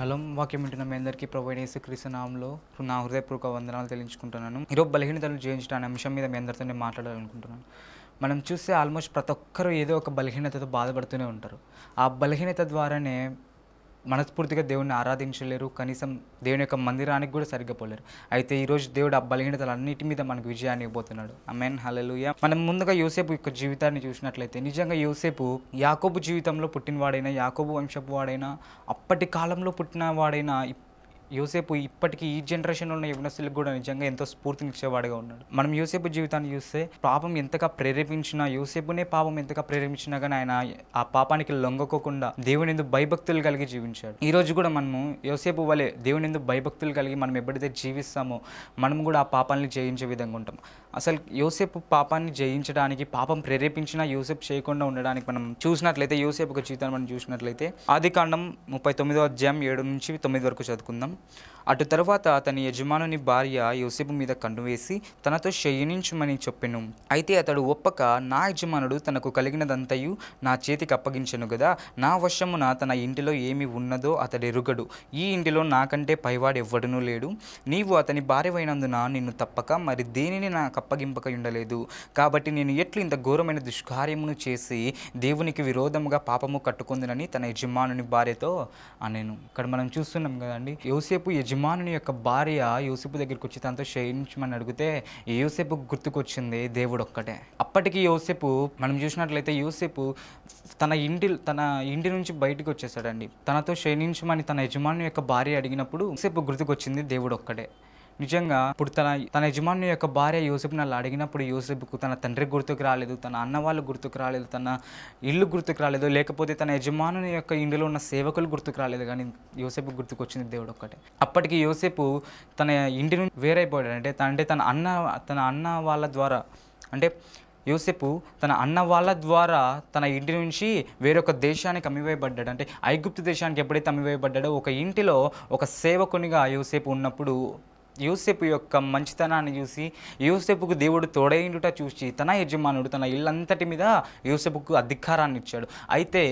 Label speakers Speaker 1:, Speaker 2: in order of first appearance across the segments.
Speaker 1: షలం వాక్యం వింటున్న మీ అందరికీ ప్రొవైడ్ చేసే క్రీస్తునామంలో నా హృదయపూర్వక వందనాలు తెలియజుకుంటున్నాను ఈరోజు బలహీనతలు జయించడం అనే అంశం మీద మీ అందరితో నేను మాట్లాడాలనుకుంటున్నాను మనం చూస్తే ఆల్మోస్ట్ ప్రతి ఒక్కరూ ఏదో ఒక బలహీనతతో బాధపడుతూనే ఉంటారు ఆ బలహీనత ద్వారానే మనస్ఫూర్తిగా దేవుడిని ఆరాధించలేరు కనీసం దేవుని యొక్క మందిరానికి కూడా సరిగ్గా పోలేరు అయితే ఈరోజు దేవుడు ఆ బలహీనతలు అన్నిటి మీద మనకు విజయాన్ని ఇవ్వబోతున్నాడు అమెన్ హలలుయ మనం ముందుగా యోసేపు యొక్క జీవితాన్ని చూసినట్లయితే నిజంగా యోసేపు యాకోబు జీవితంలో పుట్టినవాడైనా యాకోబు వంశపు వాడైనా అప్పటి కాలంలో పుట్టిన వాడైనా ఇప్- యోసేపు ఇప్పటికీ ఈ జనరేషన్లో ఉన్న యవనస్తులకు కూడా నిజంగా ఎంతో స్ఫూర్తినిచ్చేవాడిగా ఉన్నాడు మనం యోసేపు జీవితాన్ని చూస్తే పాపం ఎంతగా ప్రేరేపించినా యోసేపునే పాపం ఎంతగా ప్రేరేపించినా కానీ ఆయన ఆ పాపానికి లొంగకోకుండా దేవుని ఎందుకు భయభక్తులు కలిగి జీవించాడు ఈ రోజు కూడా మనము యోసేపు వలె దేవుని ఎందుకు భయభక్తులు కలిగి మనం ఎప్పుడైతే జీవిస్తామో మనం కూడా ఆ పాపాన్ని జయించే విధంగా ఉంటాం అసలు యోసేపు పాపాన్ని జయించడానికి పాపం ప్రేరేపించినా యోసేపు చేయకుండా ఉండడానికి మనం చూసినట్లయితే యోసేపు ఒక జీవితాన్ని మనం చూసినట్లయితే ఆది కాండం ముప్పై తొమ్మిదో అధ్యాయం ఏడు నుంచి తొమ్మిది వరకు చదువుకుందాం అటు తర్వాత అతని యజమానుని భార్య యోసేపు మీద కన్ను వేసి తనతో శయనించుమని చెప్పెను అయితే అతడు ఒప్పక నా యజమానుడు తనకు కలిగినదంతయు నా చేతికి అప్పగించెను కదా నా వశమున తన ఇంటిలో ఏమి ఉన్నదో అతడు ఎరుగడు ఈ ఇంటిలో నాకంటే పైవాడు ఎవ్వడునూ లేడు నీవు అతని భార్యవైనందున నిన్ను తప్పక మరి దేనిని నాకు అప్పగింపక ఉండలేదు కాబట్టి నేను ఎట్లు ఇంత ఘోరమైన దుష్కార్యమును చేసి దేవునికి విరోధముగా పాపము కట్టుకుందునని తన యజమానుని భార్యతో అనేను ఇక్కడ మనం చూస్తున్నాం కదండి యోసేపు యజమానుని యొక్క భార్య యోసేపు దగ్గరికి వచ్చి తనతో శయించమని అడిగితే యోసేపు గుర్తుకొచ్చింది దేవుడు ఒక్కటే అప్పటికి యోసేపు మనం చూసినట్లయితే యోసేపు తన ఇంటి తన ఇంటి నుంచి బయటికి వచ్చేసాడండి తనతో శయనించమని తన యజమాని యొక్క భార్య అడిగినప్పుడు యోసేపు గుర్తుకొచ్చింది దేవుడు ఒక్కటే నిజంగా ఇప్పుడు తన తన యజమాని యొక్క భార్య యోసేపు నన్ను అడిగినప్పుడు యోసేపుకు తన తండ్రి గుర్తుకు రాలేదు తన అన్న వాళ్ళు గుర్తుకు రాలేదు తన ఇల్లు గుర్తుకు రాలేదు లేకపోతే తన యజమానుని యొక్క ఇంటిలో ఉన్న సేవకులు గుర్తుకు రాలేదు కానీ యోసేపు గుర్తుకు వచ్చింది దేవుడు ఒక్కటే అప్పటికి యోసేపు తన ఇంటి నుంచి వేరైపోయాడు అంటే తన అంటే తన అన్న తన అన్న వాళ్ళ ద్వారా అంటే యోసేపు తన అన్న వాళ్ళ ద్వారా తన ఇంటి నుంచి వేరొక దేశానికి అమ్మివేయబడ్డాడు అంటే ఐగుప్తు దేశానికి ఎప్పుడైతే అమ్మివేయబడ్డాడో ఒక ఇంటిలో ఒక సేవకునిగా యోసేపు ఉన్నప్పుడు యోసేపు యొక్క మంచితనాన్ని చూసి యోసేపుకు దేవుడు తోడైండుట చూసి తన యజమానుడు తన ఇల్లంతటి మీద యోసేపుకు అధికారాన్ని ఇచ్చాడు అయితే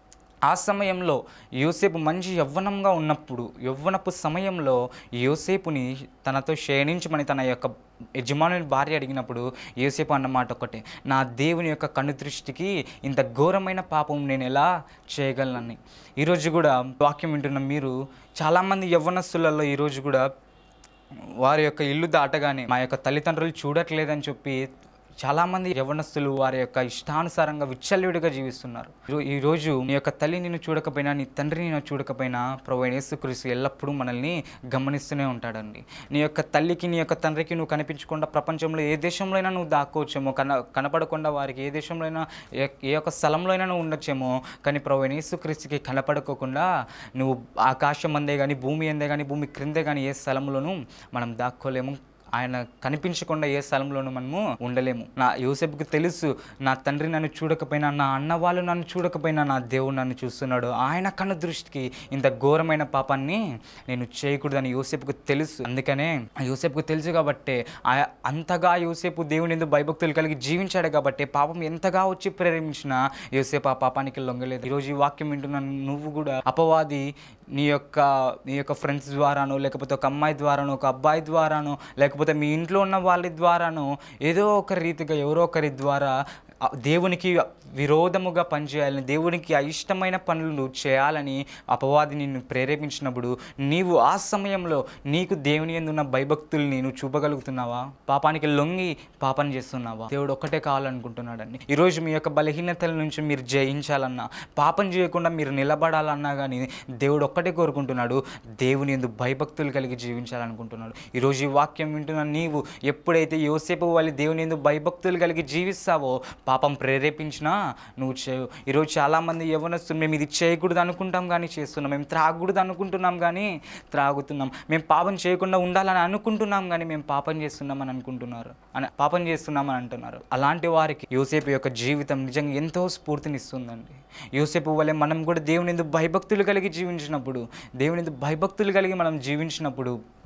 Speaker 1: ఆ సమయంలో యోసేపు మంచి యవ్వనంగా ఉన్నప్పుడు యవ్వనపు సమయంలో యోసేపుని తనతో శయనించమని తన యొక్క యజమానుని భార్య అడిగినప్పుడు యోసేపు అన్నమాట ఒకటే నా దేవుని యొక్క కన్ను దృష్టికి ఇంత ఘోరమైన పాపం నేను ఎలా చేయగలనని ఈరోజు కూడా వాక్యం వింటున్న మీరు చాలామంది యవ్వనస్తులలో ఈరోజు కూడా వారి యొక్క ఇల్లు దాటగానే మా యొక్క తల్లిదండ్రులు చూడట్లేదని చెప్పి చాలామంది యవనస్తులు వారి యొక్క ఇష్టానుసారంగా విచ్చలవిడిగా జీవిస్తున్నారు ఈరో- ఈ రోజు నీ యొక్క తల్లి నిన్ను చూడకపోయినా నీ తండ్రి నిన్ను చూడకపోయినా ప్రొవైడ్ యేసుక్రీస్తు ఎల్లప్పుడూ మనల్ని గమనిస్తూనే ఉంటాడండి నీ యొక్క తల్లికి నీ యొక్క తండ్రికి నువ్వు కనిపించకుండా ప్రపంచంలో ఏ దేశంలో అయినా నువ్వు దాక్కోవచ్చేమో కన కనపడకుండా వారికి ఏ దేశంలో అయినా ఏ ఏ యొక్క స్థలంలో అయినా నువ్వు ఉండొచ్చేమో కానీ ప్రొవైడ్ యేసుక్రీస్తుకి కనపడకోకుండా నువ్వు ఆకాశం అందే కానీ భూమి అందే కానీ భూమి క్రిందే కానీ ఏ స్థలంలోనూ మనం దాక్కోలేము ఆయన కనిపించకుండా ఏ స్థలంలోనూ మనము ఉండలేము నా యోసేపుకి తెలుసు నా తండ్రి నన్ను చూడకపోయినా నా అన్న వాళ్ళు నన్ను చూడకపోయినా నా దేవుడు నన్ను చూస్తున్నాడు ఆయన కన్ను దృష్టికి ఇంత ఘోరమైన పాపాన్ని నేను చేయకూడదని యోసేపుకు తెలుసు అందుకనే ఆ యోసేపుకు తెలుసు కాబట్టి ఆ- అంతగా యోసేపు దేవుని ఎందుకు భయభక్తులు కలిగి జీవించాడు కాబట్టి పాపం ఎంతగా వచ్చి ప్రేరేపించినా యోసేపు ఆ పాపానికి లొంగలేదు ఈరోజు ఈ వాక్యం వింటున్న నువ్వు కూడా అపవాది నీ యొక్క నీ యొక్క ఫ్రెండ్స్ ద్వారానో లేకపోతే ఒక అమ్మాయి ద్వారానో ఒక అబ్బాయి ద్వారానో లేకపోతే మీ ఇంట్లో ఉన్న వాళ్ళ ద్వారానో ఏదో ఒక రీతిగా ఎవరో ఒకరి ద్వారా ఆ దేవునికి విరోధముగా పనిచేయాలని దేవునికి అయిష్టమైన పనులు చేయాలని అపవాది నిన్ను ప్రేరేపించినప్పుడు నీవు ఆ సమయంలో నీకు దేవుని యందు ఉన్న భయభక్తుల్ని నువ్వు చూపగలుగుతున్నావా పాపానికి లొంగి పాపం చేస్తున్నావా దేవుడు ఒక్కటే కావాలనుకుంటున్నాడండి ఈరోజు మీ యొక్క బలహీనతల నుంచి మీరు జయించాలన్నా పాపం చేయకుండా మీరు నిలబడాలన్నా కానీ దేవుడు ఒక్కటే కోరుకుంటున్నాడు దేవుని ఎందు భయభక్తులు కలిగి జీవించాలనుకుంటున్నాడు ఈరోజు ఈ వాక్యం వింటున్న నీవు ఎప్పుడైతే యోసేపు వాళ్ళ దేవుని ఎందు భయభక్తులు కలిగి జీవిస్తావో పాపం ప్రేరేపించినా నువ్వు చేయవు ఈరోజు చాలామంది యవనస్తులు మేము ఇది చేయకూడదు అనుకుంటాం కానీ చేస్తున్నాం మేము త్రాగకూడదు అనుకుంటున్నాం కానీ త్రాగుతున్నాం మేము పాపం చేయకుండా ఉండాలని అనుకుంటున్నాం కానీ మేము పాపం చేస్తున్నామని అనుకుంటున్నారు అని పాపం చేస్తున్నామని అంటున్నారు అలాంటి వారికి యోసేపు యొక్క జీవితం నిజంగా ఎంతో స్ఫూర్తినిస్తుందండి యోసేపు వల్లే మనం కూడా దేవుని ఎందుకు భయభక్తులు కలిగి జీవించినప్పుడు దేవుని ఎందుకు భయభక్తులు కలిగి మనం జీవించినప్పుడు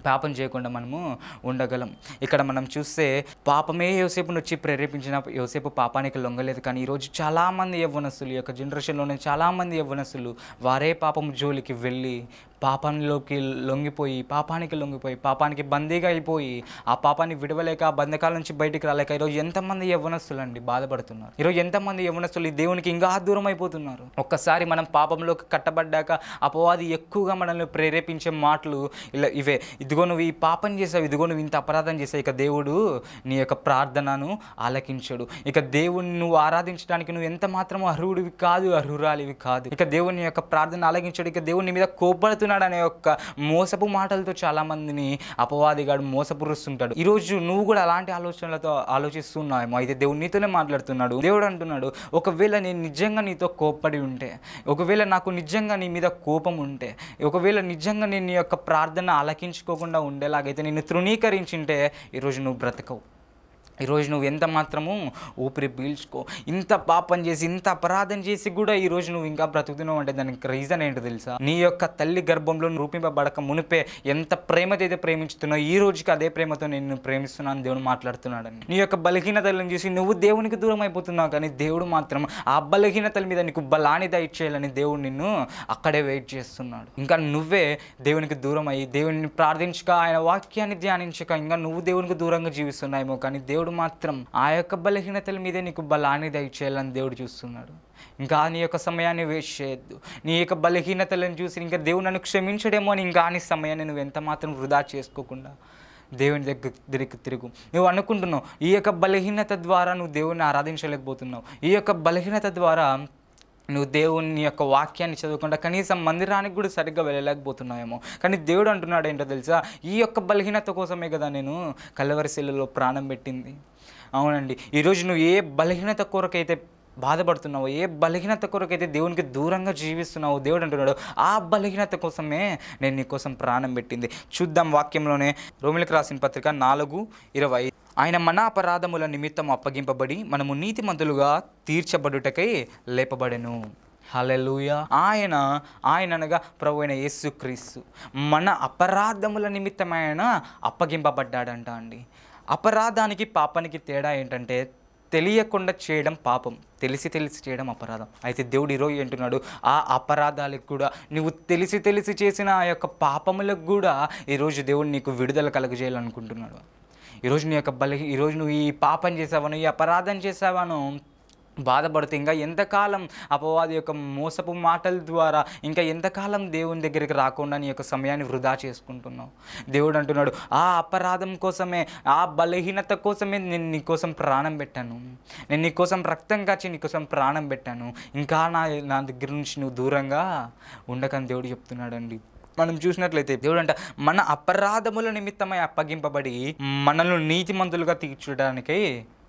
Speaker 1: పాపం చేయకుండా మనము ఉండగలం ఇక్కడ మనం చూస్తే పాపమే యోసేపును వచ్చి ప్రేరేపించిన యోసేపు పాపానికి లొంగలేదు కానీ ఈరోజు చాలామంది యవ్వనస్తులు ఈ యొక్క జనరేషన్లోనే చాలామంది యవ్వనస్తులు వారే పాపం జోలికి వెళ్ళి పాపంలోకి లొంగిపోయి పాపానికి లొంగిపోయి పాపానికి బందీగా అయిపోయి ఆ పాపాన్ని విడవలేక ఆ బంధకాల నుంచి బయటికి రాలేక ఈరోజు ఎంతమంది యవ్వనస్తులు అండి బాధపడుతున్నారు ఈరోజు ఎంతమంది యవ్వనస్తులు ఈ దేవునికి ఇంకా దూరం అయిపోతున్నారు ఒక్కసారి మనం పాపంలోకి కట్టబడ్డాక అపవాది ఎక్కువగా మనల్ని ప్రేరేపించే మాటలు ఇలా ఇవే ఇదిగో నువ్వు ఈ పాపం చేసావు ఇదిగో నువ్వు ఇంత అపరాధం చేసావు ఇక దేవుడు నీ యొక్క ప్రార్థనను ఆలకించడు ఇక దేవుని నువ్వు ఆరాధించడానికి నువ్వు ఎంత మాత్రం అర్హుడివి కాదు అర్హురాలివి కాదు ఇక దేవుని యొక్క ప్రార్థన ఆలకించడు ఇక దేవుని మీద కోపడుతున్నాడు అనే యొక్క మోసపు మాటలతో చాలా మందిని అపవాదిగాడు మోసపురుస్తుంటాడు ఈరోజు నువ్వు కూడా అలాంటి ఆలోచనలతో ఆలోచిస్తున్నావేమో అయితే దేవుడు నీతోనే మాట్లాడుతున్నాడు దేవుడు అంటున్నాడు ఒకవేళ నేను నిజంగా నీతో కోప్పడి ఉంటే ఒకవేళ నాకు నిజంగా నీ మీద కోపం ఉంటే ఒకవేళ నిజంగా నేను నీ యొక్క ప్రార్థన ఆలకించుకోకుండా ఉండేలాగైతే నిన్ను తృణీకరించింటే ఈరోజు నువ్వు బ్రతకవు ఈరోజు నువ్వు ఎంత మాత్రము ఊపిరి పీల్చుకో ఇంత పాపం చేసి ఇంత అపరాధం చేసి కూడా ఈరోజు నువ్వు ఇంకా బ్రతుకుతున్నావు అంటే దానికి రీజన్ ఏంటో తెలుసా నీ యొక్క తల్లి గర్భంలో రూపింపబడక మునిపే ఎంత ప్రేమతో అయితే ప్రేమించుతున్నావు ఈ రోజుకి అదే ప్రేమతో నేను ప్రేమిస్తున్నాను దేవుడు మాట్లాడుతున్నాడని నీ యొక్క బలహీనతలను చూసి నువ్వు దేవునికి దూరం అయిపోతున్నావు కానీ దేవుడు మాత్రం ఆ బలహీనతల మీద నీకు బలాన్ని దయచేయాలని దేవుడు నిన్ను అక్కడే వెయిట్ చేస్తున్నాడు ఇంకా నువ్వే దేవునికి దూరం అయ్యి దేవుని ప్రార్థించక ఆయన వాక్యాన్ని ధ్యానించక ఇంకా నువ్వు దేవునికి దూరంగా జీవిస్తున్నాయేమో కానీ దేవుడు మాత్రం ఆ యొక్క బలహీనతల మీదే నీకు బలాన్ని దయచేయాలని దేవుడు చూస్తున్నాడు ఇంకా నీ యొక్క సమయాన్ని వేస్ట్ చేయొద్దు నీ యొక్క బలహీనతలను చూసి ఇంకా దేవుడు నన్ను క్షమించడేమో అని ఇంకా నీ సమయాన్ని నువ్వు ఎంత మాత్రం వృధా చేసుకోకుండా దేవుని దగ్గర దగ్గరికి తిరుగు నువ్వు అనుకుంటున్నావు ఈ యొక్క బలహీనత ద్వారా నువ్వు దేవుని ఆరాధించలేకపోతున్నావు ఈ యొక్క బలహీనత ద్వారా నువ్వు దేవుని యొక్క వాక్యాన్ని చదవకుండా కనీసం మందిరానికి కూడా సరిగ్గా వెళ్ళలేకపోతున్నావేమో కానీ దేవుడు అంటున్నాడు ఏంటో తెలుసా ఈ యొక్క బలహీనత కోసమే కదా నేను కలవరిశిలలో ప్రాణం పెట్టింది అవునండి ఈరోజు నువ్వు ఏ బలహీనత కొరకైతే బాధపడుతున్నావు ఏ బలహీనత కొరకైతే దేవునికి దూరంగా జీవిస్తున్నావు దేవుడు అంటున్నాడు ఆ బలహీనత కోసమే నేను నీ కోసం ప్రాణం పెట్టింది చూద్దాం వాక్యంలోనే రోమిలకు రాసిన పత్రిక నాలుగు ఇరవై ఆయన మన అపరాధముల నిమిత్తం అప్పగింపబడి మనము నీతిమంతులుగా తీర్చబడుటకై లేపబడెను హలెలూయ ఆయన ఆయన అనగా ప్రభు అయిన యేసుక్రీస్తు మన అపరాధముల నిమిత్తం ఆయన అప్పగింపబడ్డాడంట అండి అపరాధానికి పాపానికి తేడా ఏంటంటే తెలియకుండా చేయడం పాపం తెలిసి తెలిసి చేయడం అపరాధం అయితే దేవుడు ఈరోజు అంటున్నాడు ఆ అపరాధాలకు కూడా నువ్వు తెలిసి తెలిసి చేసిన ఆ యొక్క పాపములకు కూడా ఈరోజు దేవుడు నీకు విడుదల కలగజేయాలనుకుంటున్నాడు ఈరోజు నీ యొక్క బలహీ ఈరోజు నువ్వు ఈ పాపం చేసావను ఈ అపరాధం చేసావను బాధపడుతూ ఇంకా ఎంతకాలం అపవాది యొక్క మోసపు మాటల ద్వారా ఇంకా ఎంతకాలం దేవుని దగ్గరికి రాకుండా నీ యొక్క సమయాన్ని వృధా చేసుకుంటున్నావు దేవుడు అంటున్నాడు ఆ అపరాధం కోసమే ఆ బలహీనత కోసమే నేను నీ కోసం ప్రాణం పెట్టాను నేను నీ కోసం రక్తం కాచి నీ కోసం ప్రాణం పెట్టాను ఇంకా నా నా దగ్గర నుంచి నువ్వు దూరంగా ఉండకని దేవుడు చెప్తున్నాడండి మనం చూసినట్లయితే దేవుడు అంట మన అపరాధముల నిమిత్తమై అప్పగింపబడి మనల్ని నీతిమంతులుగా తీర్చడానికై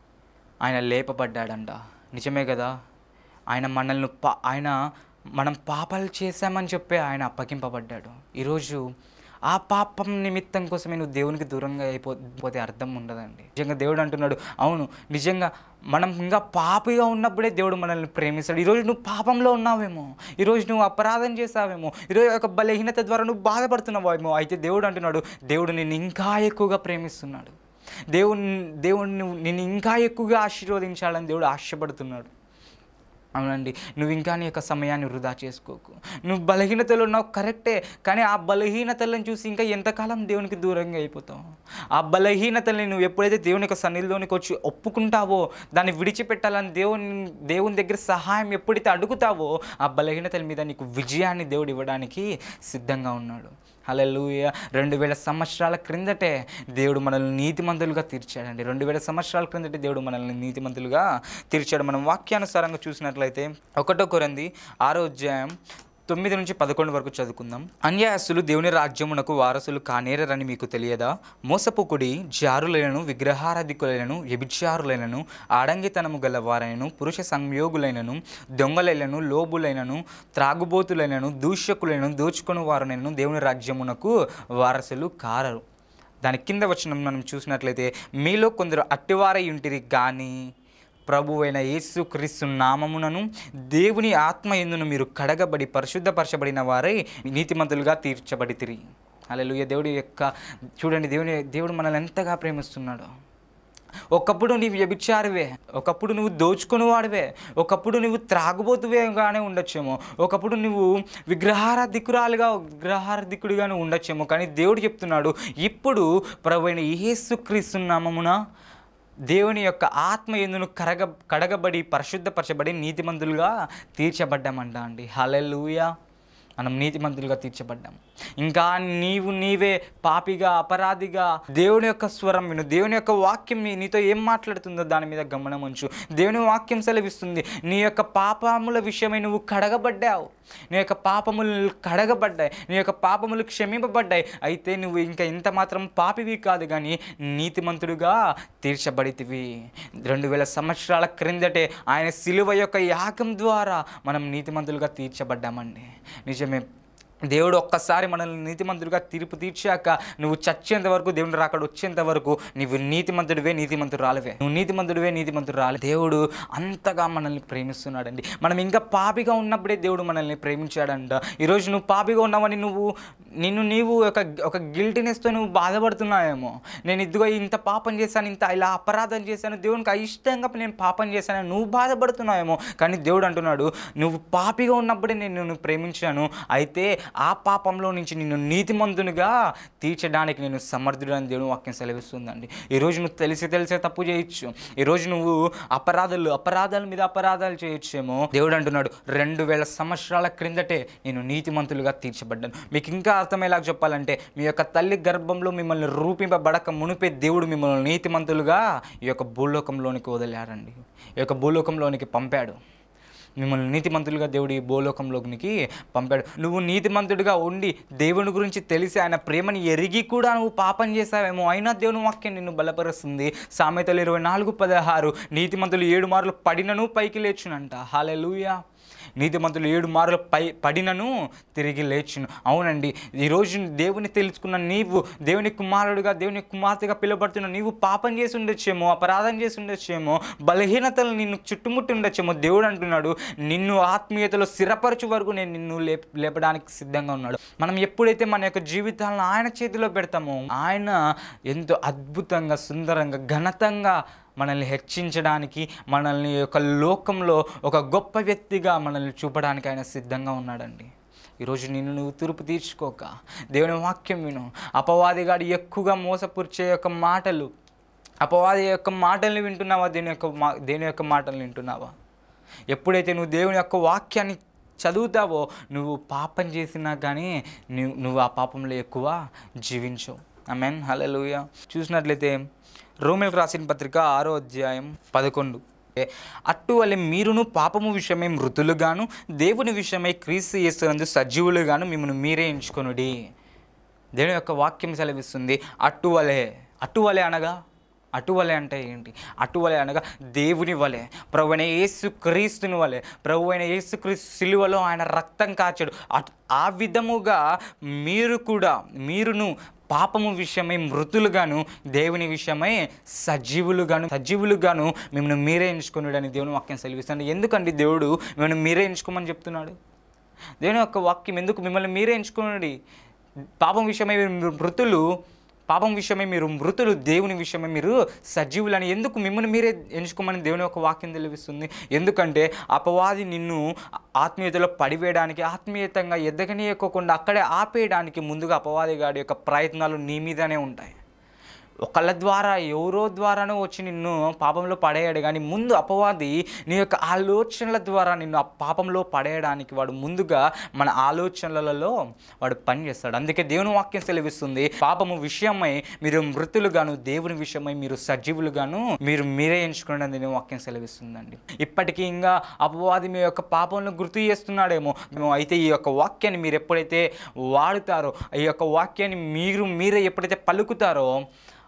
Speaker 1: ఆయన లేపబడ్డాడంట నిజమే కదా ఆయన మనల్ని పా ఆయన మనం పాపాలు చేశామని చెప్పి ఆయన అప్పగింపబడ్డాడు ఈరోజు ఆ పాపం నిమిత్తం కోసమే నువ్వు దేవునికి దూరంగా అయిపోతే అర్థం ఉండదండి నిజంగా దేవుడు అంటున్నాడు అవును నిజంగా మనం ఇంకా పాపిగా ఉన్నప్పుడే దేవుడు మనల్ని ప్రేమిస్తాడు ఈరోజు నువ్వు పాపంలో ఉన్నావేమో ఈరోజు నువ్వు అపరాధం చేసావేమో ఈరోజు ఒక బలహీనత ద్వారా నువ్వు బాధపడుతున్నావేమో అయితే దేవుడు అంటున్నాడు దేవుడు నిన్ను ఇంకా ఎక్కువగా ప్రేమిస్తున్నాడు దేవుని దేవుడిని నిన్ను ఇంకా ఎక్కువగా ఆశీర్వదించాలని దేవుడు ఆశపడుతున్నాడు అవునండి నువ్వు ఇంకా నీ యొక్క సమయాన్ని వృధా చేసుకోకు నువ్వు బలహీనతలు ఉన్నావు కరెక్టే కానీ ఆ బలహీనతలను చూసి ఇంకా ఎంతకాలం దేవునికి దూరంగా అయిపోతావు ఆ బలహీనతల్ని నువ్వు ఎప్పుడైతే దేవుని యొక్క సన్నిధిలోనికి వచ్చి ఒప్పుకుంటావో దాన్ని విడిచిపెట్టాలని దేవుని దేవుని దగ్గర సహాయం ఎప్పుడైతే అడుగుతావో ఆ బలహీనతల మీద నీకు విజయాన్ని దేవుడు ఇవ్వడానికి సిద్ధంగా ఉన్నాడు హల్లెలూయా రెండు వేల సంవత్సరాల క్రిందటే దేవుడు మనల్ని నీతిమంతులుగా తీర్చాడండి రెండు వేల సంవత్సరాల క్రిందటే దేవుడు మనల్ని నీతిమంతులుగా తీర్చాడు మనం వాక్యానుసారంగా చూసినట్లయితే ఒకటో కొరంది ఆరో అధ్యాయం తొమ్మిది నుంచి పదకొండు వరకు చదువుకుందాం అన్యాయస్తులు దేవుని రాజ్యమునకు వారసులు కానేరని మీకు తెలియదా మోసపుకుడి జారులైనను విగ్రహారాధికులైనను వ్యభిచారులైనను ఆడంగితనము గలవారైనను పురుష సంయోగులైనను దొంగలైనను లోబులైనను త్రాగుబోతులైనను దూష్యకులైనను దోచుకొని వారునైనను దేవుని రాజ్యమునకు వారసులు కారరు దాని కింద వచ్చిన మనం చూసినట్లయితే మీలో కొందరు అట్టివారై ఉంటిరి కానీ ప్రభు అయిన యేసు క్రీస్తు నామమునను దేవుని ఆత్మ ఎందును మీరు కడగబడి పరిశుద్ధపరచబడిన వారై నీతిమంతులుగా తీర్చబడి తిరిగి అలా దేవుడి యొక్క చూడండి దేవుని దేవుడు మనల్ని ఎంతగా ప్రేమిస్తున్నాడు ఒకప్పుడు నీవు వ్యభిచారివే ఒకప్పుడు నువ్వు దోచుకుని వాడివే ఒకప్పుడు నువ్వు త్రాగుబోతువేగానే ఉండొచ్చేమో ఒకప్పుడు నువ్వు విగ్రహారాధికురాలుగా విగ్రహారాధికుడిగానే ఉండొచ్చేమో కానీ దేవుడు చెప్తున్నాడు ఇప్పుడు ప్రభువైన యేసుక్రీస్తు నామమున దేవుని యొక్క ఆత్మ ఎందును కరగ కడగబడి పరిశుద్ధపరచబడి నీతిమంతులుగా తీర్చబడ్డామంట అండి హలెలుయా మనం నీతిమంతులుగా తీర్చబడ్డాం ఇంకా నీవు నీవే పాపిగా అపరాధిగా దేవుని యొక్క స్వరం విను దేవుని యొక్క వాక్యం నీ- నీతో ఏం మాట్లాడుతుందో దాని మీద గమనం ఉంచు దేవుని వాక్యం సెలవిస్తుంది నీ యొక్క పాపముల విషయమై నువ్వు కడగబడ్డావు నీ యొక్క పాపములు కడగబడ్డాయి నీ యొక్క పాపములు క్షమింపబడ్డాయి అయితే నువ్వు ఇంకా ఇంత మాత్రం పాపివి కాదు కానీ నీతిమంతుడుగా తీర్చబడితివి రెండు వేల సంవత్సరాల క్రిందటే ఆయన సిలువ యొక్క యాగం ద్వారా మనం నీతిమంతులుగా తీర్చబడ్డామండి నిజమే దేవుడు ఒక్కసారి మనల్ని నీతిమంతుడిగా తీర్పు తీర్చాక నువ్వు చచ్చేంత వరకు దేవుడు రాకడ వచ్చేంత వరకు నువ్వు నీతిమంతుడివే నీతిమంతుడు రాలివే నువ్వు నీతిమంతుడివే నీతిమంతుడు రాలి దేవుడు అంతగా మనల్ని ప్రేమిస్తున్నాడండి మనం ఇంకా పాపిగా ఉన్నప్పుడే దేవుడు మనల్ని ప్రేమించాడంట ఈరోజు నువ్వు పాపిగా ఉన్నావని నువ్వు నిన్ను నీవు ఒక ఒక గిల్టీనెస్తో నువ్వు బాధపడుతున్నావేమో నేను ఇదిగో ఇంత పాపం చేశాను ఇంత ఇలా అపరాధం చేశాను దేవునికి అయిష్టంగా నేను పాపం చేశాను నువ్వు బాధపడుతున్నావేమో కానీ దేవుడు అంటున్నాడు నువ్వు పాపిగా ఉన్నప్పుడే నేను నిన్ను ప్రేమించాను అయితే ఆ పాపంలో నుంచి నిన్ను నీతిమంతునిగా తీర్చడానికి నేను సమర్థుడని దేవుని వాక్యం సెలవిస్తుందండి ఈరోజు నువ్వు తెలిసి తెలిసే తప్పు చేయొచ్చు ఈరోజు నువ్వు అపరాధాలు అపరాధాల మీద అపరాధాలు చేయొచ్చేమో దేవుడు అంటున్నాడు రెండు వేల సంవత్సరాల క్రిందటే నేను నీతిమంతులుగా తీర్చబడ్డాను మీకు ఇంకా అర్థమయ్యేలాగా చెప్పాలంటే మీ యొక్క తల్లి గర్భంలో మిమ్మల్ని రూపింపబడక మునిపే దేవుడు మిమ్మల్ని నీతిమంతులుగా ఈ యొక్క భూలోకంలోనికి వదిలారండి ఈ యొక్క భూలోకంలోనికి పంపాడు మిమ్మల్ని నీతిమంతులుగా దేవుడు ఈ భూలోకంలోనికి పంపాడు నువ్వు నీతిమంతుడిగా ఉండి దేవుని గురించి తెలిసి ఆయన ప్రేమని ఎరిగి కూడా నువ్వు పాపం చేసావేమో అయినా దేవుని వాక్యం నిన్ను బలపరుస్తుంది సామెతలు ఇరవై నాలుగు పదహారు నీతిమంతులు ఏడు మార్లు పడినను పైకి లేచునంట హాలెలూయా నీతిమంతులు ఏడు మార్లు పై పడినను తిరిగి లేచును అవునండి ఈరోజు దేవుని తెలుసుకున్న నీవు దేవుని కుమారుడుగా దేవుని కుమార్తెగా పిలువబడుతున్న నీవు పాపం చేసి ఉండొచ్చేమో అపరాధం చేసి ఉండొచ్చేమో బలహీనతలు నిన్ను చుట్టుముట్టి ఉండొచ్చేమో దేవుడు అంటున్నాడు నిన్ను ఆత్మీయతలో స్థిరపరచు వరకు నేను నిన్ను లేప లేపడానికి సిద్ధంగా ఉన్నాడు మనం ఎప్పుడైతే మన యొక్క జీవితాలను ఆయన చేతిలో పెడతామో ఆయన ఎంతో అద్భుతంగా సుందరంగా ఘనతంగా మనల్ని హెచ్చించడానికి మనల్ని ఒక లోకంలో ఒక గొప్ప వ్యక్తిగా మనల్ని చూపడానికి ఆయన సిద్ధంగా ఉన్నాడండి ఈరోజు నిన్ను నువ్వు తూర్పు తీర్చుకోక దేవుని వాక్యం విను అపవాదిగాడు ఎక్కువగా మోసపురిచే యొక్క మాటలు అపవాది యొక్క మాటల్ని వింటున్నావా దేని యొక్క మా దేని యొక్క మాటలు వింటున్నావా ఎప్పుడైతే నువ్వు దేవుని యొక్క వాక్యాన్ని చదువుతావో నువ్వు పాపం చేసినా కానీ నువ్వు నువ్వు ఆ పాపంలో ఎక్కువ జీవించవు ఆమెన్ హల్లెలూయా చూసినట్లయితే రోమిలకు రాసిన పత్రిక ఆరో అధ్యాయం పదకొండు అట్టువలే మీరును పాపము విషయమై మృతులుగాను దేవుని విషయమై క్రీస్తు చేస్తున్నందు సజీవులుగాను మిమ్మల్ని మీరే ఎంచుకొనుడి దేవుని యొక్క వాక్యం సెలవిస్తుంది అట్టువలే అట్టువలే అనగా అటువలే అంటే ఏంటి అటువలే అనగా దేవుని వలె ప్రభు అయిన యేసు క్రీస్తుని వలె ప్రభు అయిన యేసు క్రీస్తు సిలువలో ఆయన రక్తం కాచాడు అట్- ఆ విధముగా మీరు కూడా మీరును పాపము విషయమై మృతులుగాను దేవుని విషయమై సజీవులుగాను సజీవులుగాను మిమ్మల్ని మీరే ఎంచుకున్నాడని దేవుని వాక్యం సెలవిస్తాడు ఎందుకండి దేవుడు మిమ్మల్ని మీరే ఎంచుకోమని చెప్తున్నాడు దేవుని యొక్క వాక్యం ఎందుకు మిమ్మల్ని మీరే ఎంచుకున్నాడు పాపం విషయమై మీరు మృతులు పాపం విషయమై మీరు మృతులు దేవుని విషయమై మీరు సజీవులని ఎందుకు మిమ్మల్ని మీరే ఎంచుకోమని దేవుని యొక్క వాక్యం తెలిపిస్తుంది ఎందుకంటే అపవాది నిన్ను ఆత్మీయతలో పడివేయడానికి ఆత్మీయతంగా ఎదగనీయకోకుండా అక్కడే ఆపేయడానికి ముందుగా అపవాది గాడి యొక్క ప్రయత్నాలు నీ మీదనే ఉంటాయి ఒకళ్ళ ద్వారా ఎవరో ద్వారానో వచ్చి నిన్ను పాపంలో పడేయాడు కానీ ముందు అపవాది నీ యొక్క ఆలోచనల ద్వారా నిన్ను ఆ పాపంలో పడేయడానికి వాడు ముందుగా మన ఆలోచనలలో వాడు పని చేస్తాడు అందుకే దేవుని వాక్యం సెలవిస్తుంది పాపము విషయమై మీరు మృతులుగాను దేవుని విషయమై మీరు సజీవులుగాను మీరు మీరే ఎంచుకున్న దేవుని వాక్యం సెలవిస్తుందండి ఇప్పటికీ ఇంకా అపవాది మీ యొక్క పాపంలో గుర్తు చేస్తున్నాడేమో మేము అయితే ఈ యొక్క వాక్యాన్ని మీరు ఎప్పుడైతే వాడుతారో ఈ యొక్క వాక్యాన్ని మీరు మీరే ఎప్పుడైతే పలుకుతారో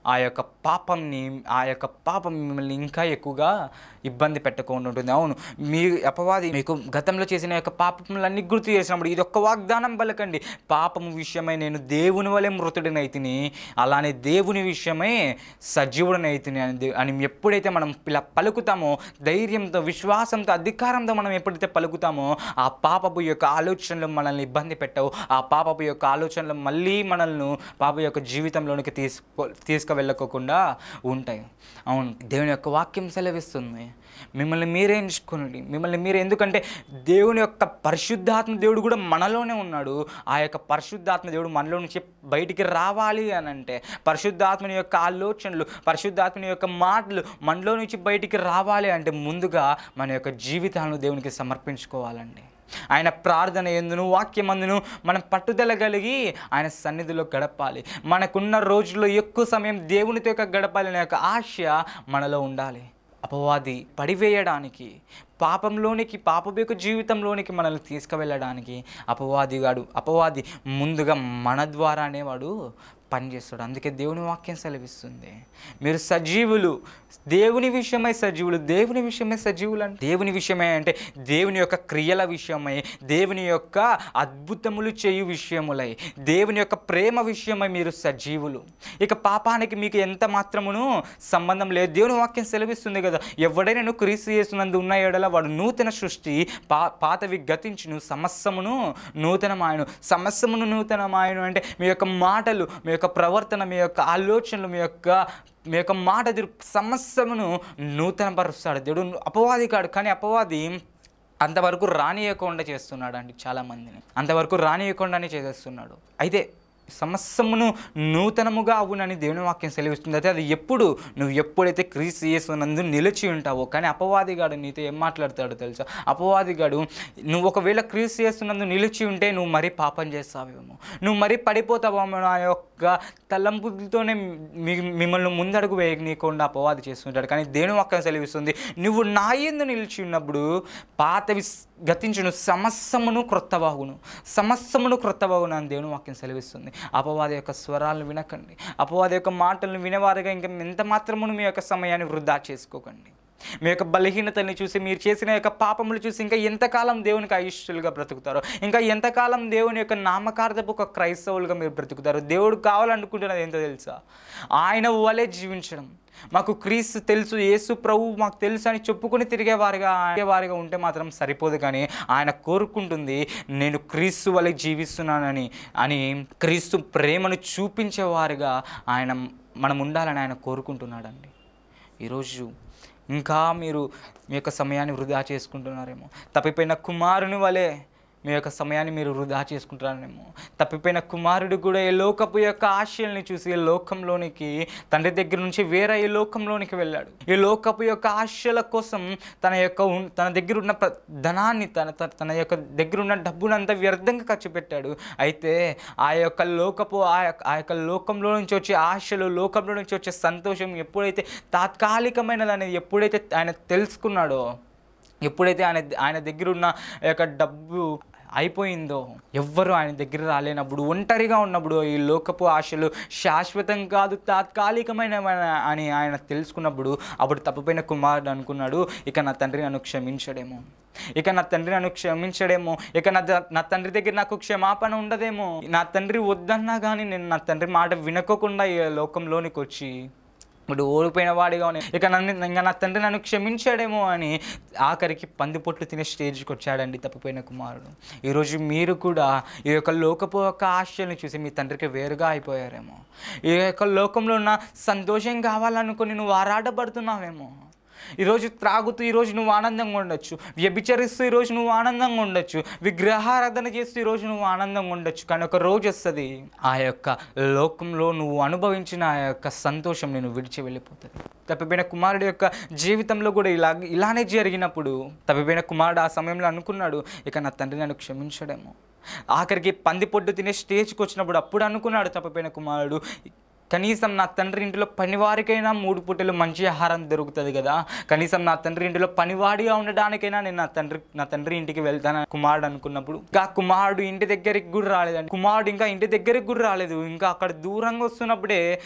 Speaker 1: ఆ యొక్క పాపంని ఆ యొక్క పాపం మిమ్మల్ని ఇంకా ఎక్కువగా ఇబ్బంది పెట్టకుండా ఉంటుంది అవును మీ అపవాది మీకు గతంలో చేసిన యొక్క పాపములన్నీ గుర్తు చేసినప్పుడు ఇది ఒక్క వాగ్దానం పలకండి పాపము విషయమై నేను దేవుని వలె మృతుడినైతిని అలానే దేవుని విషయమై సజీవుడినైతిని అని దే- అని ఎప్పుడైతే మనం ఇలా పలుకుతామో ధైర్యంతో విశ్వాసంతో అధికారంతో మనం ఎప్పుడైతే పలుకుతామో ఆ పాపపు యొక్క ఆలోచనలు మనల్ని ఇబ్బంది పెట్టవు ఆ పాపపు యొక్క ఆలోచనలు మళ్ళీ మనల్ని పాప యొక్క జీవితంలోనికి తీసుకో తీసుకువెళ్ళకోకుండా ఉంటాయి అవును దేవుని యొక్క వాక్యం సెలవిస్తుంది మిమ్మల్ని మీరే ఎంచుకోనండి మిమ్మల్ని మీరు ఎందుకంటే దేవుని యొక్క పరిశుద్ధాత్మ దేవుడు కూడా మనలోనే ఉన్నాడు ఆ యొక్క పరిశుద్ధాత్మ దేవుడు మనలో నుంచి బయటికి రావాలి అని అంటే పరిశుద్ధాత్మని యొక్క ఆలోచనలు పరిశుద్ధాత్మని యొక్క మాటలు మనలో నుంచి బయటికి రావాలి అంటే ముందుగా మన యొక్క జీవితాలను దేవునికి సమర్పించుకోవాలండి ఆయన ప్రార్థన ఎందును వాక్యమందును మనం పట్టుదల కలిగి ఆయన సన్నిధిలో గడపాలి మనకున్న రోజుల్లో ఎక్కువ సమయం దేవునితో యొక్క గడపాలనే యొక్క ఆశ మనలో ఉండాలి అపవాది పడివేయడానికి పాపంలోనికి పాపం యొక్క జీవితంలోనికి మనల్ని తీసుకువెళ్ళడానికి అపవాది వాడు అపవాది ముందుగా మన ద్వారానే వాడు పనిచేస్తాడు అందుకే దేవుని వాక్యం సెలవిస్తుంది మీరు సజీవులు దేవుని విషయమై సజీవులు దేవుని విషయమై సజీవులు అంటే దేవుని విషయమై అంటే దేవుని యొక్క క్రియల విషయమై దేవుని యొక్క అద్భుతములు చేయు విషయములై దేవుని యొక్క ప్రేమ విషయమై మీరు సజీవులు ఇక పాపానికి మీకు ఎంత మాత్రమును సంబంధం లేదు దేవుని వాక్యం సెలవిస్తుంది కదా ఎవడైనా క్రీస్తు చేస్తున్నందు ఉన్న ఎడల వాడు నూతన సృష్టి పా పాతవి గతించును సమస్యమును నూతనమాయను సమస్యమును నూతనమాయను అంటే మీ యొక్క మాటలు మీ యొక్క ప్రవర్తన మీ యొక్క ఆలోచనలు మీ యొక్క మీ యొక్క మాట తీరు సమస్యమును నూతనపరుస్తాడు దేవుడు అపవాది కాడు కానీ అపవాది అంతవరకు రానియకుండా చేస్తున్నాడు అండి చాలామందిని అంతవరకు రానియకుండానే చేసేస్తున్నాడు అయితే సమస్యమును నూతనముగా అవునని దేవుని వాక్యం సెలవిస్తుంది అయితే అది ఎప్పుడు నువ్వు ఎప్పుడైతే క్రీస్తు యేసునందు నిలిచి ఉంటావో కానీ అపవాదిగాడు నీతో ఏం మాట్లాడతాడో తెలుసా అపవాదిగాడు నువ్వు ఒకవేళ క్రీస్తు యేసునందు నిలిచి ఉంటే నువ్వు మరీ పాపం చేస్తావేమో నువ్వు మరీ పడిపోతావేమో ఆ యొక్క తలంపులతోనే మీ మిమ్మల్ని ముందడుగు వేయనీయకుండా అపవాది చేస్తుంటాడు కానీ దేవుని వాక్యం సెలవిస్తుంది నువ్వు నా యందు నిలిచి ఉన్నప్పుడు పాతవి గతించును సమస్యమును క్రొత్తవాగును సమస్యమును క్రొత్తవాగును అని దేవుని వాక్యం సెలవిస్తుంది అపవాది యొక్క స్వరాలను వినకండి అపవాది యొక్క మాటలను వినేవారుగా ఇంకా ఎంత మాత్రమును మీ యొక్క సమయాన్ని వృధా చేసుకోకండి మీ యొక్క బలహీనతల్ని చూసి మీరు చేసిన యొక్క పాపములు చూసి ఇంకా ఎంతకాలం దేవునికి అయిష్టులుగా బ్రతుకుతారో ఇంకా ఎంతకాలం దేవుని యొక్క నామకార్థపు ఒక క్రైస్తవులుగా మీరు బ్రతుకుతారు దేవుడు కావాలనుకుంటున్నది ఏంటో తెలుసా ఆయన వలె జీవించడం మాకు క్రీస్తు తెలుసు యేసు ప్రభు మాకు తెలుసు అని చెప్పుకొని తిరిగేవారుగా వారిగా ఉంటే మాత్రం సరిపోదు కానీ ఆయన కోరుకుంటుంది నేను క్రీస్తు వలె జీవిస్తున్నానని అని క్రీస్తు ప్రేమను చూపించేవారుగా ఆయన మనం ఉండాలని ఆయన కోరుకుంటున్నాడండి ఈరోజు ఇంకా మీరు మీ యొక్క సమయాన్ని వృధా చేసుకుంటున్నారేమో తప్పిపోయిన కుమారుని వలె మీ యొక్క సమయాన్ని మీరు వృధా చేసుకుంటున్నారేమో తప్పిపోయిన కుమారుడు కూడా ఈ లోకపు యొక్క ఆశయాల్ని చూసి ఈ లోకంలోనికి తండ్రి దగ్గర నుంచి వేరే ఈ లోకంలోనికి వెళ్ళాడు ఈ లోకపు యొక్క ఆశల కోసం తన యొక్క ఉన్- తన దగ్గర ఉన్న ప్ర- ధనాన్ని తన తన- తన యొక్క దగ్గర ఉన్న డబ్బునంతా వ్యర్థంగా ఖర్చు పెట్టాడు అయితే ఆ యొక్క లోకపు ఆ యొక్క ఆ యొక్క లోకంలో నుంచి వచ్చే ఆశలు లోకంలో నుంచి వచ్చే సంతోషం ఎప్పుడైతే తాత్కాలికమైనది అనేది ఎప్పుడైతే ఆయన తెలుసుకున్నాడో ఎప్పుడైతే ఆయన ఆయన దగ్గర ఉన్న యొక్క డబ్బు అయిపోయిందో ఎవ్వరు ఆయన దగ్గర రాలేనప్పుడు ఒంటరిగా ఉన్నప్పుడు ఈ లోకపు ఆశలు శాశ్వతం కాదు తాత్కాలికమైన అని ఆయన తెలుసుకున్నప్పుడు అప్పుడు తప్పిపోయిన కుమారుడు అనుకున్నాడు ఇక నా తండ్రి నన్ను క్షమించడేమో ఇక నా తండ్రి నన్ను క్షమించడేమో ఇక నా ద- నా తండ్రి దగ్గర నాకు క్షమాపణ ఉండదేమో నా తండ్రి వద్దన్నా కానీ నేను నా తండ్రి మాట వినకోకుండా ఈ లోకంలోనికి వచ్చి ఇప్పుడు ఓడిపోయిన వాడిగా ఉన్నాయి ఇక నన్ను ఇంకా నా తండ్రి నన్ను క్షమించాడేమో అని ఆఖరికి పందిపొట్లు తినే స్టేజ్కి వచ్చాడండి తప్పిపోయిన కుమారుడు ఈరోజు మీరు కూడా ఈ యొక్క లోకపు యొక్క ఆశల్ని చూసి మీ తండ్రికి వేరుగా అయిపోయారేమో ఈ యొక్క లోకంలో ఉన్న సంతోషం కావాలనుకుని నువ్వు ఆరాటపడుతున్నావేమో ఈరోజు త్రాగుతూ ఈరోజు నువ్వు ఆనందంగా ఉండొచ్చు వ్యభిచరిస్తూ ఈరోజు నువ్వు ఆనందంగా ఉండొచ్చు విగ్రహారాధన చేస్తూ ఈరోజు నువ్వు ఆనందంగా ఉండొచ్చు కానీ ఒక రోజు వస్తుంది ఆ యొక్క లోకంలో నువ్వు అనుభవించిన ఆ యొక్క సంతోషం నేను విడిచి వెళ్ళిపోతుంది తప్పిపోయిన కుమారుడు యొక్క జీవితంలో కూడా ఇలా ఇలానే జరిగినప్పుడు తప్పిపోయిన కుమారుడు ఆ సమయంలో అనుకున్నాడు ఇక నా తండ్రి నన్ను క్షమించడేమో ఆఖరికి పంది పొట్టు తినే స్టేజ్కి వచ్చినప్పుడు అప్పుడు అనుకున్నాడు తప్పిపోయిన కుమారుడు కనీసం నా తండ్రి ఇంటిలో పనివారికైనా మూడు పూటలు మంచి ఆహారం దొరుకుతుంది కదా కనీసం నా తండ్రి ఇంటిలో పనివాడిగా ఉండడానికైనా నేను నా తండ్రి నా తండ్రి ఇంటికి వెళ్తాను కుమారుడు అనుకున్నప్పుడు ఇంకా కుమారుడు ఇంటి దగ్గరికి కూడా రాలేదండి కుమారుడు ఇంకా ఇంటి దగ్గరికి కూడా రాలేదు ఇంకా అక్కడ దూరంగా వస్తున్నప్పుడే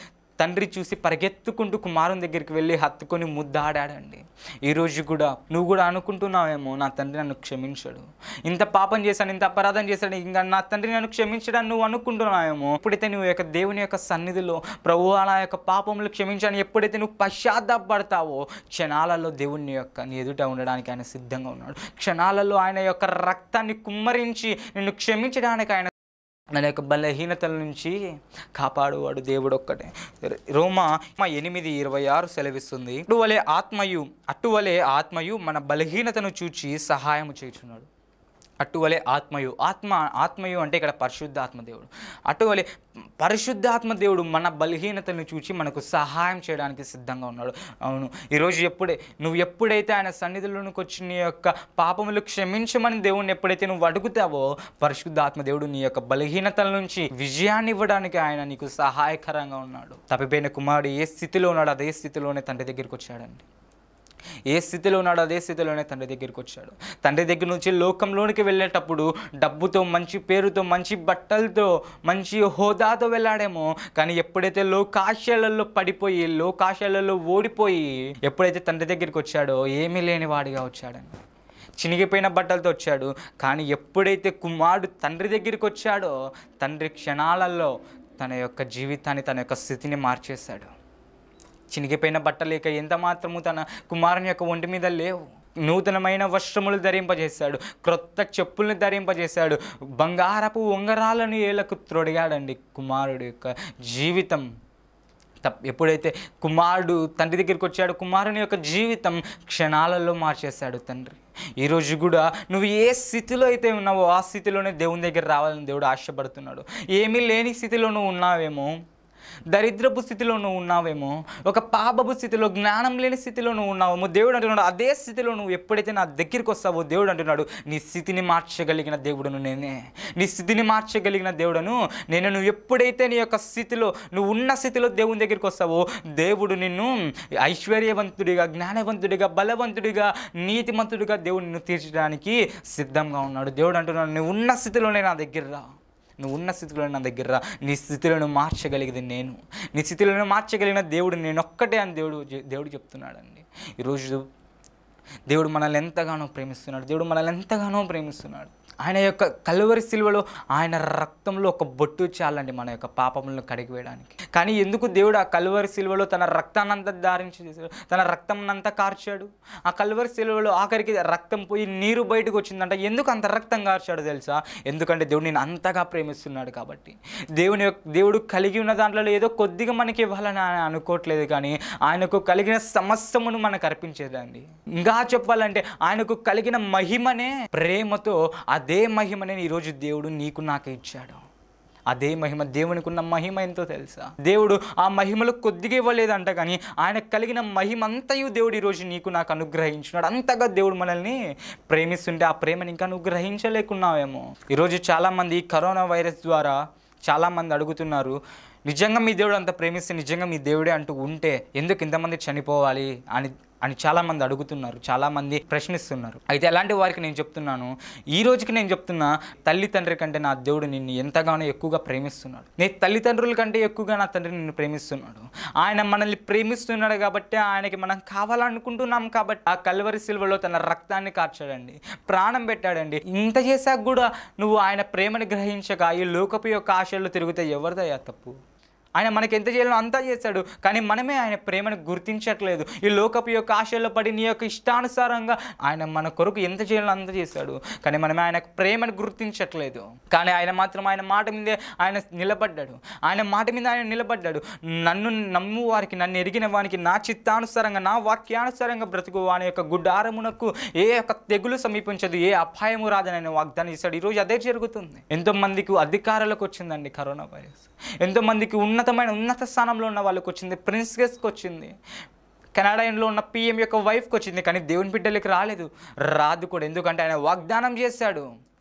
Speaker 1: తండ్రి చూసి పరిగెత్తుకుంటూ కుమారుని దగ్గరికి వెళ్ళి హత్తుకొని ముద్దాడాడండి ఈరోజు కూడా నువ్వు కూడా అనుకుంటున్నావేమో నా తండ్రి నన్ను క్షమించడు ఇంత పాపం చేశాను ఇంత అపరాధం చేశాను ఇంకా నా తండ్రి నన్ను క్షమించడని నువ్వు అనుకుంటున్నావేమో ఎప్పుడైతే నువ్వు యొక్క దేవుని యొక్క సన్నిధిలో ప్రభు నా యొక్క పాపములు క్షమించాను ఎప్పుడైతే నువ్వు పశ్చాత్తాపడతావో క్షణాలలో దేవుని యొక్క నీ ఎదుట ఉండడానికి ఆయన సిద్ధంగా ఉన్నాడు క్షణాలలో ఆయన యొక్క రక్తాన్ని కుమ్మరించి నిన్ను క్షమించడానికి ఆయన మన యొక్క బలహీనతల నుంచి కాపాడువాడు దేవుడు ఒక్కటే రోమా మా ఎనిమిది ఇరవై ఆరు సెలవిస్తుంది అటువలే ఆత్మయు అటువలే ఆత్మయు మన బలహీనతను చూచి సహాయము చేయుచున్నాడు అటువలే ఆత్మయు ఆత్మ ఆత్మయు అంటే ఇక్కడ పరిశుద్ధాత్మ దేవుడు అటువలే పరిశుద్ధాత్మ దేవుడు మన బలహీనతను చూచి మనకు సహాయం చేయడానికి సిద్ధంగా ఉన్నాడు అవును ఈరోజు ఎప్పుడే నువ్వు ఎప్పుడైతే ఆయన సన్నిధిలోనికి వచ్చి నీ యొక్క పాపములు క్షమించమని దేవుణ్ణి ఎప్పుడైతే నువ్వు అడుగుతావో పరిశుద్ధాత్మ దేవుడు నీ యొక్క బలహీనతల నుంచి విజయాన్ని ఇవ్వడానికి ఆయన నీకు సహాయకరంగా ఉన్నాడు తప్పిపోయిన కుమారుడు ఏ స్థితిలో ఉన్నాడు అదే స్థితిలోనే తండ్రి దగ్గరికి వచ్చాడండి ఏ స్థితిలో ఉన్నాడో అదే స్థితిలోనే తండ్రి దగ్గరికి వచ్చాడు తండ్రి దగ్గర నుంచి లోకంలోనికి వెళ్ళేటప్పుడు డబ్బుతో మంచి పేరుతో మంచి బట్టలతో మంచి హోదాతో వెళ్ళాడేమో కానీ ఎప్పుడైతే లోకాశలలో పడిపోయి లోకాశలలో ఓడిపోయి ఎప్పుడైతే తండ్రి దగ్గరికి వచ్చాడో ఏమీ లేని వాడిగా వచ్చాడండి చినిగిపోయిన బట్టలతో వచ్చాడు కానీ ఎప్పుడైతే కుమారుడు తండ్రి దగ్గరికి వచ్చాడో తండ్రి క్షణాలలో తన యొక్క జీవితాన్ని తన యొక్క స్థితిని మార్చేశాడు చినిగిపోయిన బట్టలు ఇక ఎంత మాత్రము తన కుమారుని యొక్క ఒంటి మీద లేవు నూతనమైన వస్త్రములు ధరింపజేశాడు క్రొత్త చెప్పుల్ని ధరింపజేశాడు బంగారపు ఉంగరాలను ఏలకు త్రొడిగాడండి కుమారుడు యొక్క జీవితం తప్ ఎప్పుడైతే కుమారుడు తండ్రి దగ్గరికి వచ్చాడు కుమారుని యొక్క జీవితం క్షణాలలో మార్చేశాడు తండ్రి ఈరోజు కూడా నువ్వు ఏ స్థితిలో అయితే ఉన్నావో ఆ స్థితిలోనే దేవుని దగ్గర రావాలని దేవుడు ఆశపడుతున్నాడు ఏమీ లేని స్థితిలో నువ్వు ఉన్నావేమో దరిద్రపు స్థితిలో నువ్వు ఉన్నావేమో ఒక పాపపు స్థితిలో జ్ఞానం లేని స్థితిలో నువ్వు ఉన్నావేమో దేవుడు అంటున్నాడు అదే స్థితిలో నువ్వు ఎప్పుడైతే నా దగ్గరికి వస్తావో దేవుడు అంటున్నాడు నీ స్థితిని మార్చగలిగిన దేవుడును నేనే నీ స్థితిని మార్చగలిగిన దేవుడను నేను నువ్వు ఎప్పుడైతే నీ యొక్క స్థితిలో నువ్వు ఉన్న స్థితిలో దేవుని దగ్గరికి వస్తావో దేవుడు నిన్ను ఐశ్వర్యవంతుడిగా జ్ఞానవంతుడిగా బలవంతుడిగా నీతిమంతుడిగా దేవుడు నిన్ను తీర్చడానికి సిద్ధంగా ఉన్నాడు దేవుడు అంటున్నాడు నువ్వు ఉన్న స్థితిలోనే నా దగ్గర రా నువ్వు ఉన్న స్థితిలో నా దగ్గర రా. నీ స్థితిలను మార్చగలిగేది నేను నీ స్థితిలను మార్చగలిగిన దేవుడు నేను ఒక్కటే అని దేవుడు దేవుడు చెప్తున్నాడండి ఈరోజు దేవుడు మనల్ని ఎంతగానో ప్రేమిస్తున్నాడు దేవుడు మనల్ని ఎంతగానో ప్రేమిస్తున్నాడు ఆయన యొక్క కలువరి సిలువలో ఆయన రక్తంలో ఒక బొట్టు చాలండి మన యొక్క పాపములను కడిగివేయడానికి కానీ ఎందుకు దేవుడు ఆ కలువరి సిలువలో తన రక్తాన్నంతా ధారించి చేశాడు తన రక్తంనంతా కార్చాడు ఆ కలువరి సిలువలో ఆఖరికి రక్తం పోయి నీరు బయటకు వచ్చిందంట ఎందుకు అంత రక్తం కార్చాడు తెలుసా ఎందుకంటే దేవుడు నేను అంతగా ప్రేమిస్తున్నాడు కాబట్టి దేవుని యొక్క దేవుడు కలిగి ఉన్న దాంట్లో ఏదో కొద్దిగా మనకి ఇవ్వాలని ఆయన అనుకోవట్లేదు కానీ ఆయనకు కలిగిన సమస్తమును మనకు అర్పించేదండి ఇంకా చెప్పాలంటే ఆయనకు కలిగిన మహిమనే ప్రేమతో అదే మహిమనే ఈరోజు దేవుడు నీకు నాకు ఇచ్చాడు అదే మహిమ దేవునికి ఉన్న మహిమ ఎంతో తెలుసా దేవుడు ఆ మహిమలు కొద్దిగా ఇవ్వలేదంట కానీ ఆయన కలిగిన మహిమ అంతయు దేవుడు ఈరోజు నీకు నాకు అనుగ్రహించినాడు అంతగా దేవుడు మనల్ని ప్రేమిస్తుంటే ఆ ప్రేమని ఇంకా నువ్వు గ్రహించలేకున్నావేమో ఈరోజు చాలామంది ఈ కరోనా వైరస్ ద్వారా చాలామంది అడుగుతున్నారు నిజంగా మీ దేవుడు అంత ప్రేమిస్తే నిజంగా మీ దేవుడే అంటూ ఉంటే ఎందుకు ఇంతమంది చనిపోవాలి అని అని చాలామంది అడుగుతున్నారు చాలామంది ప్రశ్నిస్తున్నారు అయితే అలాంటి వారికి నేను చెప్తున్నాను ఈ రోజుకి నేను చెప్తున్నా తల్లి తండ్రి కంటే నా దేవుడు నిన్ను ఎంతగానో ఎక్కువగా ప్రేమిస్తున్నాడు నీ తల్లిదండ్రుల కంటే ఎక్కువగా నా తండ్రి నిన్ను ప్రేమిస్తున్నాడు ఆయన మనల్ని ప్రేమిస్తున్నాడు కాబట్టి ఆయనకి మనం కావాలనుకుంటున్నాం కాబట్టి ఆ కల్వరి సిల్వలో తన రక్తాన్ని కార్చాడండి ప్రాణం పెట్టాడండి ఇంత చేశాక కూడా నువ్వు ఆయన ప్రేమని గ్రహించక ఈ లోకపు యొక్క ఆశల్లో తిరిగితే ఎవరిదయ్యా తప్పు ఆయన మనకి ఎంత చేయాలో అంతా చేశాడు కానీ మనమే ఆయన ప్రేమను గుర్తించట్లేదు ఈ లోకపు యొక్క ఆశల్లో పడి నీ యొక్క ఇష్టానుసారంగా ఆయన మన కొరకు ఎంత చేయాలో అంత చేశాడు కానీ మనమే ఆయన ప్రేమను గుర్తించట్లేదు కానీ ఆయన మాత్రం ఆయన మాట మీదే ఆయన నిలబడ్డాడు ఆయన మాట మీద ఆయన నిలబడ్డాడు నన్ను నమ్ము వారికి నన్ను ఎరిగిన వానికి నా చిత్తానుసారంగా నా వాక్యానుసారంగా బ్రతుకు వాని యొక్క గుడ్డారమునకు ఏ యొక్క తెగులు సమీపించదు ఏ అపాయము రాదని ఆయన వాగ్దానం చేశాడు ఈరోజు అదే జరుగుతుంది ఎంతో మందికి అధికారులకు వచ్చిందండి కరోనా వైరస్ ఎంతో మందికి ఉన్నతమైన ఉన్నత స్థానంలో ఉన్న వాళ్ళకి వచ్చింది ప్రిన్సెస్కి వచ్చింది కెనడాలో ఉన్న పిఎం యొక్క వైఫ్కి వచ్చింది కానీ దేవుని బిడ్డలకి రాలేదు రాదు కూడా ఎందుకంటే ఆయన వాగ్దానం చేశాడు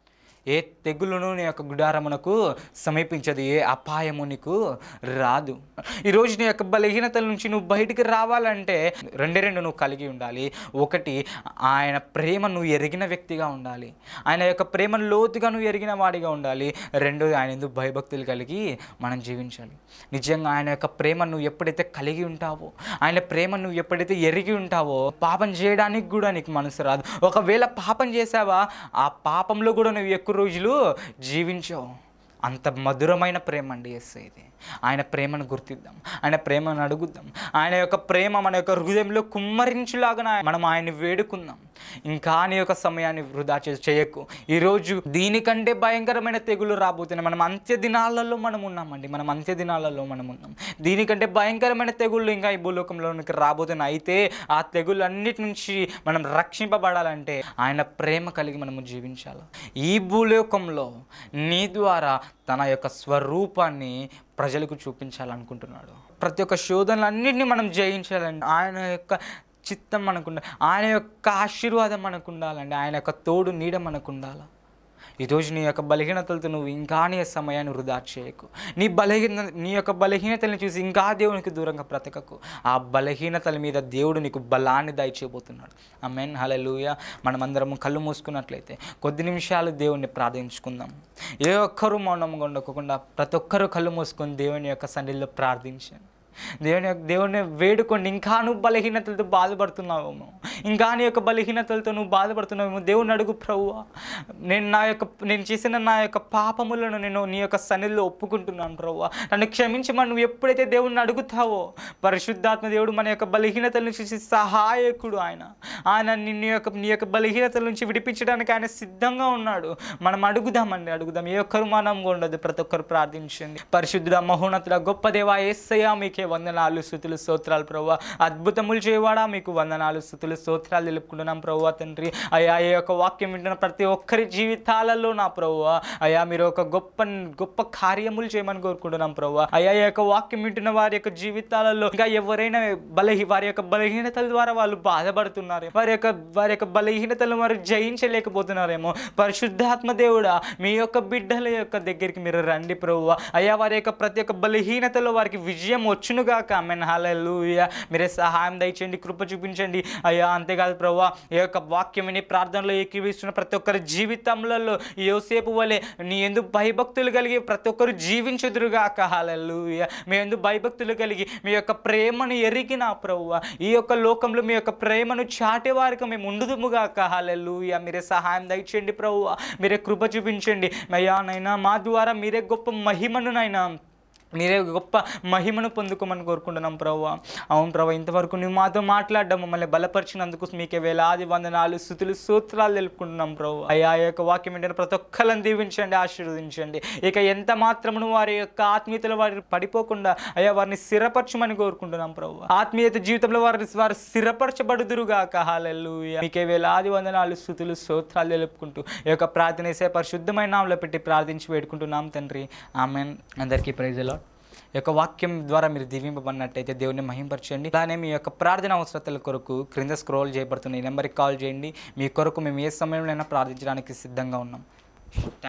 Speaker 1: ఏ తెగులును నీ యొక్క గుడారమునకు సమీపించదు ఏ అపాయము నీకు రాదు ఈరోజు నీ యొక్క బలహీనతల నుంచి నువ్వు బయటికి రావాలంటే రెండే రెండు నువ్వు కలిగి ఉండాలి ఒకటి ఆయన ప్రేమ నువ్వు ఎరిగిన వ్యక్తిగా ఉండాలి ఆయన యొక్క ప్రేమను లోతుగా నువ్వు ఎరిగిన వాడిగా ఉండాలి రెండోది ఆయన ఎందుకు భయభక్తులు కలిగి మనం జీవించాలి నిజంగా ఆయన యొక్క ప్రేమ నువ్వు ఎప్పుడైతే కలిగి ఉంటావో ఆయన ప్రేమ నువ్వు ఎప్పుడైతే ఎరిగి ఉంటావో పాపం చేయడానికి కూడా నీకు మనసు రాదు ఒకవేళ పాపం చేసావా ఆ పాపంలో కూడా నువ్వు ఎక్కువ రోజులు జీవించావు అంత మధురమైన ప్రేమ అండి ఎస్ ఇది ఆయన ప్రేమను గుర్తిద్దాం ఆయన ప్రేమను అడుగుద్దాం ఆయన యొక్క ప్రేమ మన యొక్క హృదయంలో కుమ్మరించులాగా మనం ఆయన్ని వేడుకుందాం ఇంకా నీ యొక్క సమయాన్ని వృధా చే చేయకు ఈరోజు దీనికంటే భయంకరమైన తెగులు రాబోతున్నాయి మనం అంత్య దినాలలో మనం ఉన్నామండి మనం అంత్య దినాలలో మనం ఉన్నాం దీనికంటే భయంకరమైన తెగుళ్ళు ఇంకా ఈ భూలోకంలోనికి రాబోతున్నాయి అయితే ఆ తెగుళ్ళన్నిటి నుంచి మనం రక్షింపబడాలంటే ఆయన ప్రేమ కలిగి మనము జీవించాలి ఈ భూలోకంలో నీ ద్వారా తన యొక్క స్వరూపాన్ని ప్రజలకు చూపించాలనుకుంటున్నాడు ప్రతి ఒక్క శోధనలన్నింటినీ మనం జయించాలండి ఆయన యొక్క చిత్తం మనకు ఉండాలి ఆయన యొక్క ఆశీర్వాదం మనకు ఉండాలండి ఆయన యొక్క తోడు నీడ మనకు ఉండాలి ఈరోజు నీ యొక్క బలహీనతలతో నువ్వు ఇంకా నీ సమయాన్ని వృధా చేయకు నీ బలహీన నీ యొక్క బలహీనతల్ని చూసి ఇంకా దేవునికి దూరంగా బ్రతకకు ఆ బలహీనతల మీద దేవుడు నీకు బలాన్ని దయచేయబోతున్నాడు ఆ మెన్ హలలుయ మనమందరం కళ్ళు మూసుకున్నట్లయితే కొద్ది నిమిషాలు దేవుణ్ణి ప్రార్థించుకుందాం ఏ ఒక్కరూ మౌనంగా ఉండకుండా ప్రతి ఒక్కరూ కళ్ళు మూసుకొని దేవుని యొక్క సన్నిధిలో ప్రార్థించాను దేవుని యొక్క దేవుని వేడుకోండి ఇంకా నువ్వు బలహీనతలతో బాధపడుతున్నావేమో ఇంకా నీ యొక్క బలహీనతలతో నువ్వు బాధపడుతున్నావేమో దేవుని అడుగు ప్రభువా నేను నా యొక్క నేను చేసిన నా యొక్క పాపములను నేను నీ యొక్క సన్నిధిలో ఒప్పుకుంటున్నాను ప్రభువా నన్ను క్షమించమని నువ్వు ఎప్పుడైతే దేవుడిని అడుగుతావో పరిశుద్ధాత్మ దేవుడు మన యొక్క బలహీనతల నుంచి సహాయకుడు ఆయన ఆయన నీ యొక్క నీ యొక్క బలహీనతల నుంచి విడిపించడానికి ఆయన సిద్ధంగా ఉన్నాడు మనం అడుగుదామండి అడుగుదాం ఏ ఒక్కరు మనంగా ఉండదు ప్రతి ఒక్కరు ప్రార్థించండి పరిశుద్ధుడ మహోన్నతుడ గొప్ప దేవా ఏసయ్యా మీకే వందనాలు స్థుతులు స్తోత్రాలు ప్రభు అద్భుతములు చేయవాడా మీకు వందనాలు స్థుతులు స్తోత్రాలు తెలుపుకుంటున్నాం ప్రభు తండ్రి అయ్యా ఈ యొక్క వాక్యం వింటున్న ప్రతి ఒక్కరి జీవితాలలో నా ప్రభు అయ్యా మీరు ఒక గొప్ప గొప్ప కార్యములు చేయమని కోరుకుంటున్నాం ప్రభు అయ్యా ఈ యొక్క వాక్యం వింటున్న వారి యొక్క జీవితాలలో ఇంకా ఎవరైనా బలహీ వారి యొక్క బలహీనతల ద్వారా వాళ్ళు బాధపడుతున్నారు వారి యొక్క వారి యొక్క బలహీనతలు వారు జయించలేకపోతున్నారేమో పరిశుద్ధాత్మ దేవుడా మీ యొక్క బిడ్డల యొక్క దగ్గరికి మీరు రండి ప్రభు అయ్యా వారి యొక్క ప్రతి ఒక్క బలహీనతలో వారికి విజయం వచ్చునుగాక ఆమెన్ హల్లెలూయా మీరే సహాయం దయచేయండి కృప చూపించండి అయ్యా అంతేకాదు ప్రభు ఈ యొక్క వాక్యం విని ప్రార్థనలో ఏకీవిస్తున్న ప్రతి ఒక్కరి జీవితంలో యోసేపు వలె నీ ఎందుకు భయభక్తులు కలిగి ప్రతి ఒక్కరు జీవించుదురుగాక హల్లెలూయా మీ ఎందుకు భయభక్తులు కలిగి మీ యొక్క ప్రేమను ఎరిగిన ప్రభు ఈ యొక్క లోకంలో మీ యొక్క ప్రేమను చాటే వారికి మేము ఉండుదుముగాక హల్లెలూయా మీరే సహాయం దయచేయండి ప్రభు మీరే కృప చూపించండి అయ్యా నైనా మా ద్వారా మీరే గొప్ప మహిమను నైనా మీరే గొప్ప మహిమను పొందుకోమని కోరుకుంటున్నాం ప్రభు అవును ప్రభు ఇంతవరకు నువ్వు మాతో మాట్లాడడం మమ్మల్ని బలపరిచినందుకు మీకే వేలాది వందనాలు స్థుతులు సూత్రాలు తెలుపుకుంటున్నాం ప్రభు అయ్యా ఆ యొక్క వాక్యం ఏంటంటే ప్రతి ఒక్కరిని దీవించండి ఆశీర్వదించండి ఇక ఎంత మాత్రమును వారి యొక్క ఆత్మీయతలో వారి పడిపోకుండా అయ్యా వారిని స్థిరపరచమని కోరుకుంటున్నాం ప్రభు ఆత్మీయత జీవితంలో వారి వారు స్థిరపరచబడుదురుగాక హాలెల్లుయా మీకే వేలాది వందనాలు స్థుతులు స్తోత్రాలు తెలుపుకుంటూ ఈ యొక్క ప్రార్థన వేసే పరిశుద్ధమైన నామలో పెట్టి ప్రార్థించి వేడుకుంటున్నాం తండ్రి ఆమెన్ అందరికీ ప్రైజ్లో ఈ యొక్క వాక్యం ద్వారా మీరు దీవింపబడినట్టయితే దేవుని మహింపరచండి అలానే మీ యొక్క ప్రార్థన అవసరతల కొరకు క్రింద స్క్రోల్ చేయబడుతున్న ఈ నెంబర్కి కాల్ చేయండి మీ కొరకు మేము ఏ సమయంలో ప్రార్థించడానికి సిద్ధంగా ఉన్నాం